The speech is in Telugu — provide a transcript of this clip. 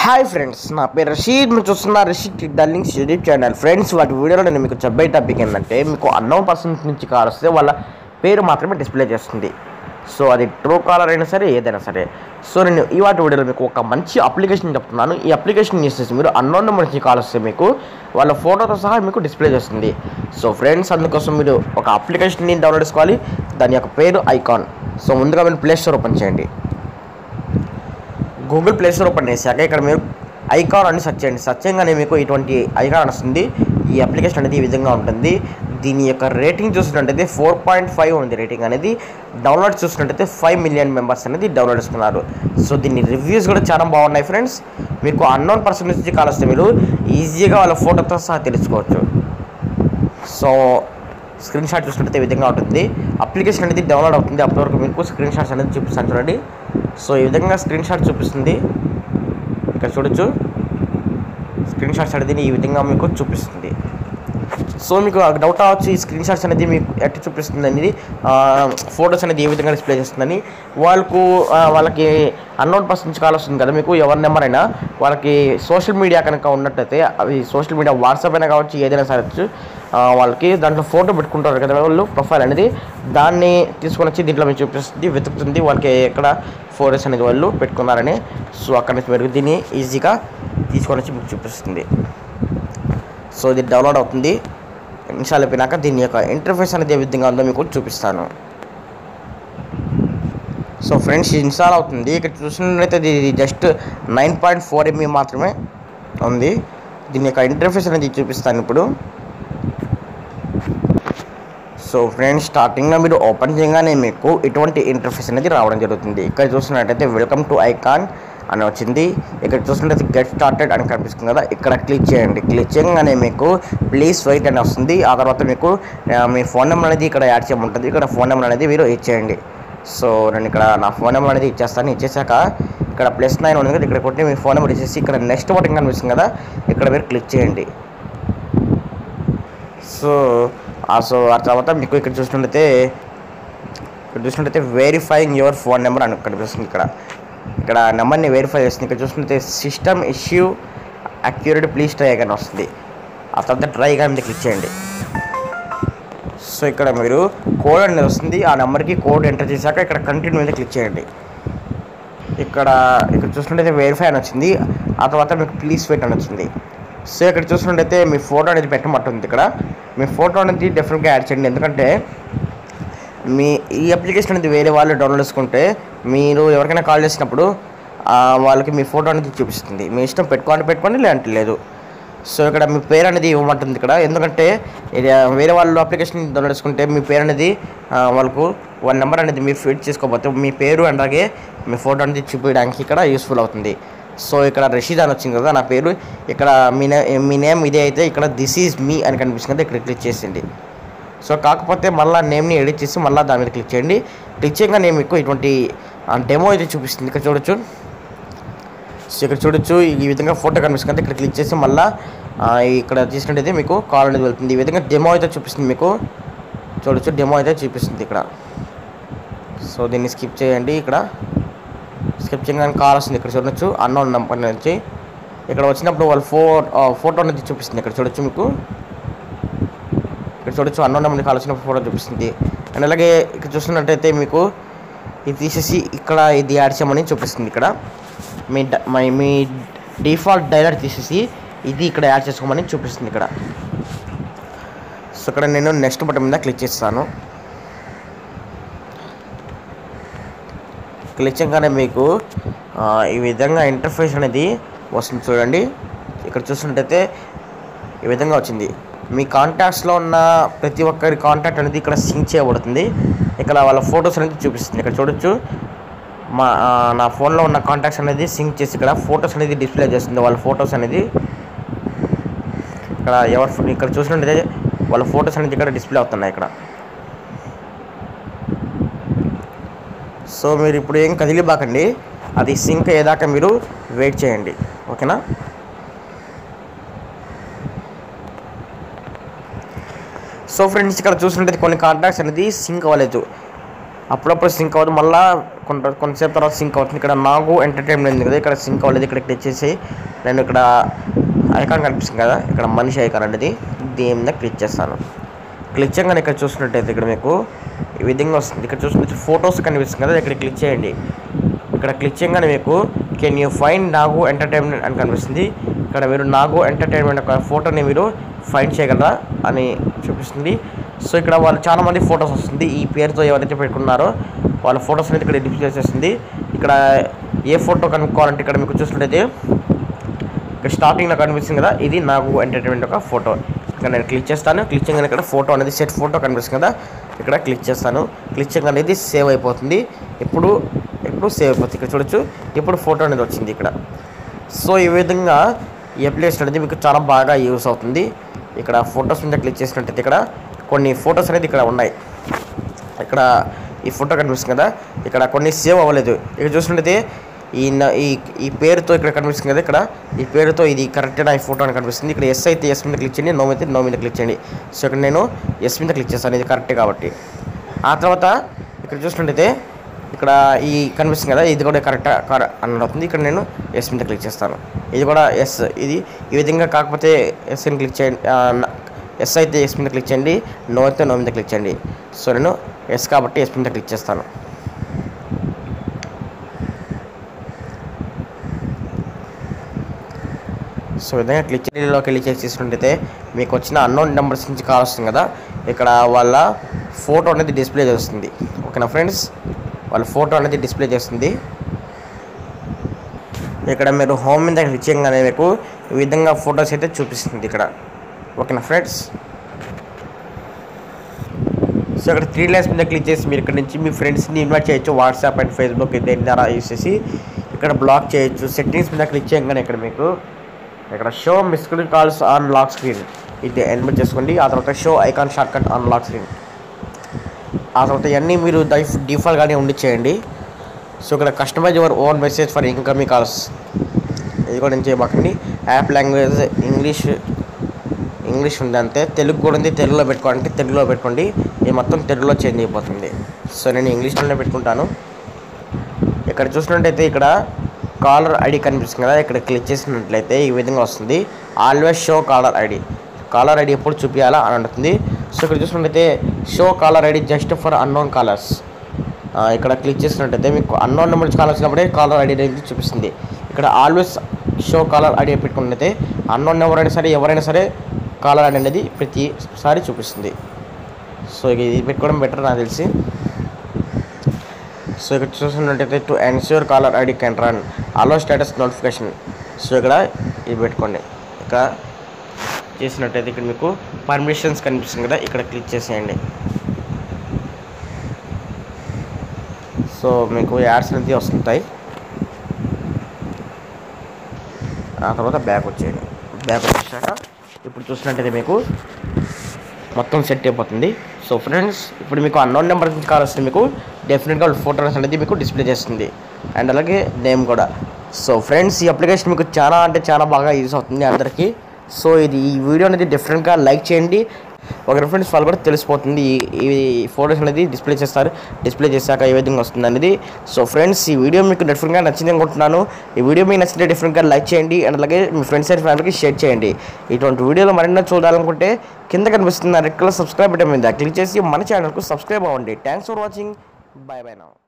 హాయ్ ఫ్రెండ్స్ నా పేరు రషీద్ మీరు చూస్తున్న Rasheed darlings YouTube channel friends వాటి వీడియోలో నేను మీకు చెప్పే టాపిక్ ఏంటంటే మీకు అన్నోన్ పర్సన్స్ నుంచి కాల్ వస్తే వాళ్ళ పేరు మాత్రమే డిస్ప్లే చేస్తుంది సో అది ట్రూ కాలర్ అయినా సరే ఏదైనా సరే సో నేను ఈ వాటి వీడియోలో మీకు ఒక మంచి అప్లికేషన్ చెప్తున్నాను ఈ అప్లికేషన్ యూస్ చేసి మీరు అన్నోన్ నెంబర్ నుంచి కాల్ వస్తే మీకు వాళ్ళ ఫోటోతో సహా మీకు డిస్ప్లే చేస్తుంది సో ఫ్రెండ్స్ అందుకోసం మీరు ఒక అప్లికేషన్ని డౌన్లోడ్ చేసుకోవాలి దాని యొక్క పేరు ఐకాన్ సో ముందుగా మీరు ప్లే స్టోర్ ఓపెన్ చేయండి గూగుల్ ప్లే స్టోర్ ఓపెన్ చేశాక ఇక్కడ మీరు ఐకాన్ అని సెర్చ్ చేయండి సెర్చ్ చేయగానే మీకు ఇటువంటి ఐకాన్ వస్తుంది ఈ అప్లికేషన్ అనేది ఈ విధంగా ఉంటుంది దీని యొక్క రేటింగ్ చూసినట్టయితే ఫోర్ పాయింట్ ఫైవ్ ఉంది రేటింగ్ అనేది డౌన్లోడ్ చూసినట్టయితే ఫైవ్ మిలియన్ మెంబర్స్ అనేది డౌన్లోడ్ చేస్తున్నారు సో దీని రివ్యూస్ కూడా చాలా బాగున్నాయి ఫ్రెండ్స్ మీకు అన్నోన్ పర్సన్ నుంచి కాల్ వస్తే మీరు ఈజీగా వాళ్ళ ఫోటోతో సహా తెలుసుకోవచ్చు సో స్క్రీన్ షాట్ చూసినట్టయితే ఈ విధంగా ఉంటుంది అప్లికేషన్ అనేది డౌన్లోడ్ అవుతుంది అప్పటి వరకు మీకు స్క్రీన్ షాట్స్ అనేది చూపిస్తాను చూడండి సో ఈ విధంగా స్క్రీన్ షాట్ చూపిస్తుంది ఇక్కడ చూడొచ్చు స్క్రీన్ షాట్స్ అనేది ఈ విధంగా మీకు చూపిస్తుంది సో మీకు డౌట్ రావచ్చు ఈ స్క్రీన్ షాట్స్ అనేది మీకు ఎట్లా చూపిస్తుంది అనేది ఫొటోస్ అనేది ఏ విధంగా డిస్ప్లే చేస్తుందని వాళ్ళకు ఆ, వాళ్ళకి అన్నోన్ పర్సన్ నుంచి కాల్ వస్తుంది కదా మీకు ఎవరి నెంబర్ అయినా వాళ్ళకి సోషల్ మీడియా కనుక ఉన్నట్టయితే అవి సోషల్ మీడియా వాట్సాప్ అయినా కావచ్చు ఏదైనా సరే వాళ్ళకి దాంట్లో ఫోటో పెట్టుకుంటారు కదా వాళ్ళు ప్రొఫైల్ అనేది దాన్ని తీసుకొని వచ్చి దీంట్లో మీకు చూపిస్తుంది వెతుకుతుంది వాళ్ళకి ఎక్కడ ఫోటోస్ అనేది వాళ్ళు పెట్టుకున్నారని సో అక్కడ నుంచి మీరు దీన్ని ఈజీగా తీసుకొని వచ్చి మీకు చూపిస్తుంది సో ఇది డౌన్లోడ్ అవుతుంది నిమిషాలు అయిపోయినాక దీని యొక్క ఇంటర్ఫేస్ అనేది ఏ విధంగా ఉందో మీకు చూపిస్తాను సో ఫ్రెండ్స్ ఇది ఇన్స్టాల్ అవుతుంది ఇక్కడ చూసినట్లయితే ఇది just nine point four MB మాత్రమే ఉంది దీని యొక్క ఇంటర్ఫేస్ అనేది చూపిస్తాను ఇప్పుడు సో ఫ్రెండ్స్ స్టార్టింగ్లో మీరు ఓపెన్ చేయగానే మీకు ఇటువంటి ఇంటర్ఫేస్ అనేది రావడం జరుగుతుంది ఇక్కడ చూసినట్టయితే వెల్కమ్ టు ఐకాన్ అని వచ్చింది ఇక్కడ చూసినట్టయితే గెట్ స్టార్టెడ్ అని కనిపిస్తుంది కదా ఇక్కడ క్లిక్ చేయండి క్లిక్ చేయగానే మీకు ప్లీజ్ వెయిట్ అని వస్తుంది ఆ తర్వాత మీకు ఆ, మీ ఫోన్ నెంబర్ అనేది ఇక్కడ యాడ్ చేయమంటుంది ఇక్కడ ఫోన్ నెంబర్ అనేది మీరు ఇచ్చేయండి సో నేను ఇక్కడ నా ఫోన్ నెంబర్ అనేది ఇచ్చేస్తాను ఇచ్చేసాక ఇక్కడ ప్లస్ నైన్ ఉంది కదా ఇక్కడ కొట్టి మీ ఫోన్ నెంబర్ ఇచ్చేసి ఇక్కడ నెక్స్ట్ బటన్ కనిపిస్తుంది కదా ఇక్కడ మీరు క్లిక్ చేయండి సో ఆ సో ఆ తర్వాత మీకు ఇక్కడ చూసినట్లయితే ఇక్కడ చూసినట్లయితే వెరిఫైయింగ్ యువర్ ఫోన్ నెంబర్ అని కనిపిస్తుంది ఇక్కడ ఇక్కడ నెంబర్ని వెరిఫై చేస్తుంది ఇక్కడ చూసినట్లయితే system issue accurate please try again వస్తుంది ఆ తర్వాత ట్రై అగైన్ మీద క్లిక్ చేయండి సో ఇక్కడ మీరు కోడ్ అనేది వస్తుంది ఆ నెంబర్కి కోడ్ ఎంటర్ చేశాక ఇక్కడ కంటిన్యూ మీద క్లిక్ చేయండి ఇక్కడ ఇక్కడ చూసినట్టయితే వెరిఫై అని వచ్చింది ఆ తర్వాత మీకు ప్లీజ్ వెయిట్ అని వచ్చింది సో ఇక్కడ చూసినట్టయితే మీ ఫోటో అనేది పెట్టమంటుంది ఇక్కడ మీ ఫోటో అనేది డెఫినెట్గా యాడ్ చేయండి ఎందుకంటే మీ ఈ అప్లికేషన్ అనేది వేరే వాళ్ళు డౌన్లోడ్ చేసుకుంటే మీరు ఎవరికైనా కాల్ చేసినప్పుడు ఆ, వాళ్ళకి మీ ఫోటో అనేది చూపిస్తుంది మీ ఇష్టం పెట్టుకోండి పెట్టుకోండి లేదంటే లేదు సో ఇక్కడ మీ పేరు అనేది ఇవ్వమంటుంది ఇక్కడ ఎందుకంటే ఇది వేరే వాళ్ళు అప్లికేషన్ డౌన్లోడ్ చేసుకుంటే మీ పేరు అనేది ఆ, వాళ్ళకు వాళ్ళ నెంబర్ అనేది మీరు ఫీడ్ చేసుకోకపోతే మీ పేరు అలాగే మీ ఫోటో అనేది చూపించడానికి ఇక్కడ యూస్ఫుల్ అవుతుంది సో ఇక్కడ రషీద్ అని వచ్చింది కదా నా పేరు ఇక్కడ మీ నే మీ నేమ్ ఇదే అయితే ఇక్కడ దిస్ ఈజ్ మీ అని కనిపిస్తుంది కదా ఇక్కడ క్లిక్ చేసింది సో కాకపోతే మళ్ళీ నేమ్ని ఎడిట్ చేసి మళ్ళీ దాని మీద క్లిక్ చేయండి క్లిక్ చేయగానే మీకు ఇటువంటి డెమో అయితే చూపిస్తుంది ఇక్కడ చూడొచ్చు సో ఇక్కడ చూడొచ్చు ఈ విధంగా ఫోటో కనిపిస్తుంది కదా ఇక్కడ క్లిక్ చేసి మళ్ళీ ఇక్కడ తీసుకుంటే మీకు కాల్ అనేది వెళ్తుంది ఈ విధంగా డెమో అయితే చూపిస్తుంది మీకు చూడొచ్చు డెమో అయితే చూపిస్తుంది ఇక్కడ సో దీన్ని స్కిప్ చేయండి ఇక్కడ స్కిప్ చేయగానే కాల్ వస్తుంది ఇక్కడ చూడొచ్చు అన్నోన్ నెంబర్ నుంచి ఇక్కడ వచ్చినప్పుడు వాళ్ళ ఫో ఫోటో అనేది చూపిస్తుంది ఇక్కడ చూడొచ్చు మీకు ఇక్కడ చూడొచ్చు అన్నోన్ నెంబర్ని కాల్ వచ్చినప్పుడు ఫోటో చూపిస్తుంది అండ్ అలాగే ఇక్కడ చూస్తున్నట్టయితే మీకు ఇది తీసేసి ఇక్కడ ఇది యాడ్ చేయమని చూపిస్తుంది ఇక్కడ మీ డ- మై- మీ డిఫాల్ట్ డైలర్ తీసేసి ఇది ఇక్కడ యాడ్ చేసుకోమని చూపిస్తుంది ఇక్కడ సో ఇక్కడ నేను నెక్స్ట్ బటన్ మీద క్లిక్ చేస్తాను క్లిక్ చేయగానే మీకు ఆ, ఈ విధంగా ఇంటర్ఫేస్ అనేది వస్తుంది చూడండి ఇక్కడ చూసినట్టయితే ఈ విధంగా వచ్చింది మీ కాంటాక్ట్స్లో ఉన్న ప్రతి ఒక్కరి కాంటాక్ట్ అనేది ఇక్కడ సింక్ చేయబడుతుంది ఇక్కడ వాళ్ళ ఫొటోస్ అనేది చూపిస్తుంది ఇక్కడ చూడొచ్చు మా ఆ, నా ఫోన్లో ఉన్న కాంటాక్ట్స్ అనేది సింక్ చేసి ఇక్కడ ఫొటోస్ అనేది డిస్ప్లే చేస్తుంది వాళ్ళ ఫొటోస్ అనేది ఇక్కడ ఎవరు ఫో- ఇక్కడ చూసినట్టయితే వాళ్ళ ఫొటోస్ అనేది ఇక్కడ డిస్ప్లే అవుతున్నాయి ఇక్కడ సో మీరు ఇప్పుడు ఏం కదిలిబాకండి అది సింక్ అయ్యేదాకా మీరు వెయిట్ చేయండి ఓకేనా సో ఫ్రెండ్స్ ఇక్కడ చూసినట్టయితే కొన్ని కాంటాక్ట్స్ అనేది సింక్ అవ్వలేదు అప్పుడప్పుడు సింక్ అవ్వదు మళ్ళీ కొంత కొంతసేపు తర్వాత సింక్ అవుతుంది ఇక్కడ నాకు ఎంటర్టైన్మెంట్ ఉంది కదా ఇక్కడ సింక్ అవ్వలేదు ఇక్కడ క్లిక్ చేసి నేను ఇక్కడ ఐకాన్ కనిపిస్తుంది కదా ఇక్కడ మనిషి ఐకాన్ అనేది దీని మీద క్లిక్ చేస్తాను క్లిక్ చేయగానే ఇక్కడ చూసినట్టయితే ఇక్కడ మీకు ఈ విధంగా వస్తుంది ఇక్కడ చూసినట్టు ఫొటోస్ కనిపిస్తుంది కదా ఇక్కడ క్లిక్ చేయండి ఇక్కడ క్లిక్ చేయగానే మీకు కెన్ యూ ఫైండ్ నాగు ఎంటర్టైన్మెంట్ అని కనిపిస్తుంది ఇక్కడ మీరు నాగు ఎంటర్టైన్మెంట్ ఒక ఫోటోని మీరు ఫైండ్ చేయగలరా అని చూపిస్తుంది సో ఇక్కడ వాళ్ళు చాలా మంది ఫొటోస్ వస్తుంది ఈ పేరుతో ఎవరైతే పెట్టుకున్నారో వాళ్ళ ఫొటోస్ అనేది ఇక్కడ డిస్ప్లే చేస్తుంది ఇక్కడ ఏ ఫోటో కనుక్కోవాలంటే ఇక్కడ మీకు చూసినట్టయితే ఇక్కడ స్టార్టింగ్లో కనిపిస్తుంది కదా ఇది నాకు ఎంటర్టైన్మెంట్ ఒక ఫోటో ఇక్కడ నేను క్లిక్ చేస్తాను క్లిక్ చేయగానే ఇక్కడ ఫోటో అనేది సెట్ ఫోటో కనిపిస్తుంది కదా ఇక్కడ క్లిక్ చేస్తాను క్లిక్ చేయగానే ఇది సేవ్ అయిపోతుంది ఇప్పుడు ఇప్పుడు సేవ్ అయిపోతుంది ఇక్కడ చూడొచ్చు ఇప్పుడు ఫోటో అనేది వచ్చింది ఇక్కడ సో ఈ విధంగా ఈ అప్లికేషన్ అనేది మీకు చాలా బాగా యూస్ అవుతుంది ఇక్కడ ఫొటోస్ మీద క్లిక్ చేసినట్టయితే ఇక్కడ కొన్ని ఫొటోస్ అనేది ఇక్కడ ఉన్నాయి ఇక్కడ ఈ ఫోటో కనిపిస్తుంది కదా ఇక్కడ కొన్ని సేవ్ అవ్వలేదు ఇక్కడ చూసినట్టయితే ఈ న- ఈ ఈ పేరుతో ఇక్కడ కనిపిస్తుంది కదా ఇక్కడ ఈ పేరుతో ఇది కరెక్ట్ నా ఈ ఫోటో అని కనిపిస్తుంది ఇక్కడ ఎస్ అయితే ఎస్ మీద క్లిక్ చేయండి నో అయితే నో మీద క్లిక్ చేయండి సో ఇక్కడ నేను ఎస్ మీద క్లిక్ చేస్తాను ఇది కరెక్టే కాబట్టి ఆ తర్వాత ఇక్కడ చూసినట్టయితే ఇక్కడ ఈ కనిపిస్తుంది కదా ఇది కూడా కరెక్ట్ అని అవుతుంది ఇక్కడ నేను ఎస్ మీద క్లిక్ చేస్తాను ఇది కూడా ఎస్ ఇది ఈ విధంగా కాకపోతే ఎస్ అని క్లిక్ చేయండి ఆ, న- ఎస్ అయితే ఎస్ మీద క్లిక్ చేయండి నో అయితే నో మీద క్లిక్ చేయండి సో నేను ఎస్ కాబట్టి ఎస్ మీద క్లిక్ చేస్తాను సో ఈ విధంగా క్లిక్ లోకి వెళ్ళి చెక్ చేసినట్టయితే మీకు వచ్చిన అన్నోన్ నెంబర్స్ నుంచి కాల్ వస్తుంది కదా ఇక్కడ వాళ్ళ ఫోటో అనేది డిస్ప్లే చేస్తుంది ఓకేనా ఫ్రెండ్స్ వాళ్ళ ఫోటో అనేది డిస్ప్లే చేస్తుంది ఇక్కడ మీరు హోమ్ మీద క్లిక్ చేయగానే మీకు ఈ విధంగా ఫొటోస్ అయితే చూపిస్తుంది ఇక్కడ ఓకేనా ఫ్రెండ్స్ సో ఇక్కడ త్రీ లైన్స్ మీద క్లిక్ చేసి మీరు ఇక్కడ నుంచి మీ ఫ్రెండ్స్ని ఇన్వైట్ చేయొచ్చు వాట్సాప్ అండ్ ఫేస్బుక్ దేని ద్వారా యూస్ చేసి ఇక్కడ బ్లాక్ చేయొచ్చు సెట్టింగ్స్ మీద క్లిక్ చేయగానే ఇక్కడ మీకు ఇక్కడ show missed calls on lock screen ఇది ఎన్బిట్ చేసుకోండి ఆ తర్వాత show icon short on lock screen ఆ తర్వాత ఇవన్నీ మీరు డిఫాల్ట్గానే ఉండి చేయండి సో ఇక్కడ customise your own message for incoming calls ఇది కూడా నేను చేయబాకండి యాప్ లాంగ్వేజ్ ఇంగ్లీష్ ఇంగ్లీష్ ఉంది అంతే తెలుగు కూడా ఉంది తెలుగులో పెట్టుకోవాలంటే తెలుగులో పెట్టుకోండి ఇది మొత్తం తెలుగులో చేంజ్ అయిపోతుంది సో నేను ఇంగ్లీష్లోనే పెట్టుకుంటాను ఇక్కడ చూసినట్టయితే ఇక్కడ కాలర్ ఐడి కనిపిస్తుంది కదా ఇక్కడ క్లిక్ చేసినట్లయితే ఈ విధంగా వస్తుంది always show caller ID caller ID ఎప్పుడు చూపించాలా అని అంటుంది సో ఇక్కడ చూసినట్టయితే show caller ID just for unknown callers ఇక్కడ క్లిక్ చేసినట్టయితే మీకు అన్నోన్ నెంబర్ కాల్ వచ్చినప్పుడే కాలర్ ఐడి అనేది చూపిస్తుంది ఇక్కడ ఆల్వేస్ షో కాలర్ ఐడి పెట్టుకున్నట్లయితే అన్నోన్ నెంబర్ అయినా సరే ఎవరైనా సరే కాలర్ ఐడి అనేది ప్రతిసారి చూపిస్తుంది సో ఇక ఇది పెట్టుకోవడం బెటర్ నాకు తెలిసి సో ఇక్కడ చూసినట్టయితే to ensure caller ID can run allow status notification so ఇక్కడ ఇది పెట్టుకోండి ఇక్కడ చేసినట్టయితే ఇక్కడ మీకు పర్మిషన్స్ కనిపిస్తుంది కదా ఇక్కడ క్లిక్ చేసేయండి సో మీకు యాడ్స్ అనేది వస్తుంటాయి ఆ తర్వాత బ్యాక్ వచ్చేయండి బ్యాక్ వచ్చేసాక ఇప్పుడు చూసినట్టయితే మీకు మొత్తం సెట్ అయిపోతుంది సో ఫ్రెండ్స్ ఇప్పుడు మీకు అన్నోన్ నెంబర్ నుంచి కాల్ వస్తుంది మీకు డెఫినెట్గా ఫోటోస్ అనేది మీకు డిస్ప్లే చేస్తుంది అండ్ అలాగే నేమ్ కూడా సో ఫ్రెండ్స్ ఈ అప్లికేషన్ మీకు చాలా అంటే చాలా బాగా యూస్ అవుతుంది అందరికీ సో ఇది ఈ వీడియో అనేది డిఫరెంట్గా లైక్ చేయండి ఒక ఫ్రెండ్స్ వాళ్ళు కూడా తెలిసిపోతుంది ఈ ఈ ఫోటోస్ అనేది డిస్ప్లే చేస్తారు డిస్ప్లే చేశాక ఏ విధంగా వస్తుంది అనేది సో ఫ్రెండ్స్ ఈ వీడియో మీకు డిఫరెంట్గా నచ్చింది అనుకుంటున్నాను ఈ వీడియో మీకు నచ్చితే డిఫరెంట్గా లైక్ చేయండి అండ్ అలాగే మీ ఫ్రెండ్స్ అండ్ ఫ్యామిలీకి షేర్ చేయండి ఇటువంటి వీడియోలు మరిన్నో చూడాలనుకుంటే కింద కనిపిస్తున్న రెడ్ కలర్ సబ్స్క్రైబ్ బటన్ మీద క్లిక్ చేసి మన ఛానల్కు సబ్స్క్రైబ్ అవ్వండి thanks for watching bye bye నా